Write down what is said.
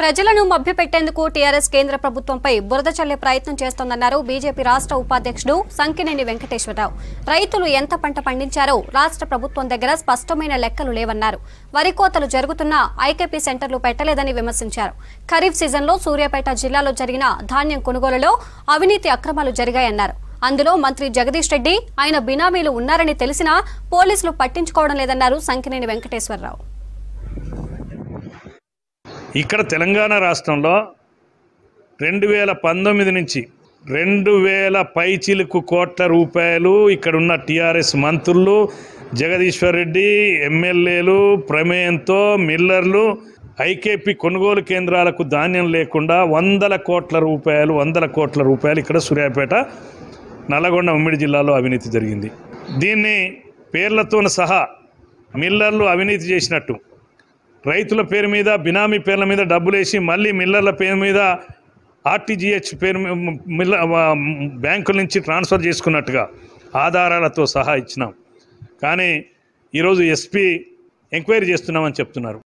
ప్రజలను మభ్యపెట్టేందుకు టీఆర్ఎస్ కేంద్ర ప్రభుత్వంపై బురద చల్లే ప్రయత్నం చేస్తోందన్నారు బీజేపీ రాష్ట్ర ఉపాధ్యక్షుడు సంకినేని వెంకటేశ్వరరావు రైతులు ఎంత పంట పండించారో రాష్ట్ర ప్రభుత్వం దగ్గర స్పష్టమైన లెక్కలు లేవన్నారు వరి కోతలు జరుగుతున్నా ఐకేపీ సెంటర్లు పెట్టలేదని విమర్శించారు ఖరీఫ్ సీజన్లో సూర్యాపేట జిల్లాలో జరిగిన ధాన్యం కొనుగోలులో అవినీతి అక్రమాలు జరిగాయన్నారు అందులో మంత్రి జగదీష్ రెడ్డి ఆయన బినామీలు ఉన్నారని తెలిసినా పోలీసులు పట్టించుకోవడం లేదన్నారు సంకినేని వెంకటేశ్వరరావు ఇక్కడ తెలంగాణ రాష్ట్రంలో రెండు వేల పంతొమ్మిది నుంచి రెండు వేల పైచిలుకు కోట్ల రూపాయలు ఇక్కడున్న టీఆర్ఎస్ మంత్రులు జగదీశ్వర్ రెడ్డి ఎమ్మెల్యేలు ప్రమేయంతో మిల్లర్లు ఐకేపీ కొనుగోలు కేంద్రాలకు ధాన్యం లేకుండా వందల కోట్ల రూపాయలు వందల కోట్ల రూపాయలు ఇక్కడ సూర్యాపేట నల్లగొండ ఉమ్మడి జిల్లాలో అవినీతి జరిగింది దీన్ని పేర్లతో సహా మిల్లర్లు అవినీతి చేసినట్టు రైతుల పేరు మీద బినామీ పేర్ల మీద డబ్బులేసి మళ్ళీ మిల్లర్ల పేరు మీద ఆర్టీజీహెచ్ పేరు మీ- మిల్ల ఆ, బ్యాంకుల నుంచి ట్రాన్స్ఫర్ చేసుకున్నట్టుగా ఆధారాలతో సహా ఇచ్చినాం కానీ ఈరోజు ఎస్పీ ఎంక్వైరీ చేస్తున్నామని చెప్తున్నారు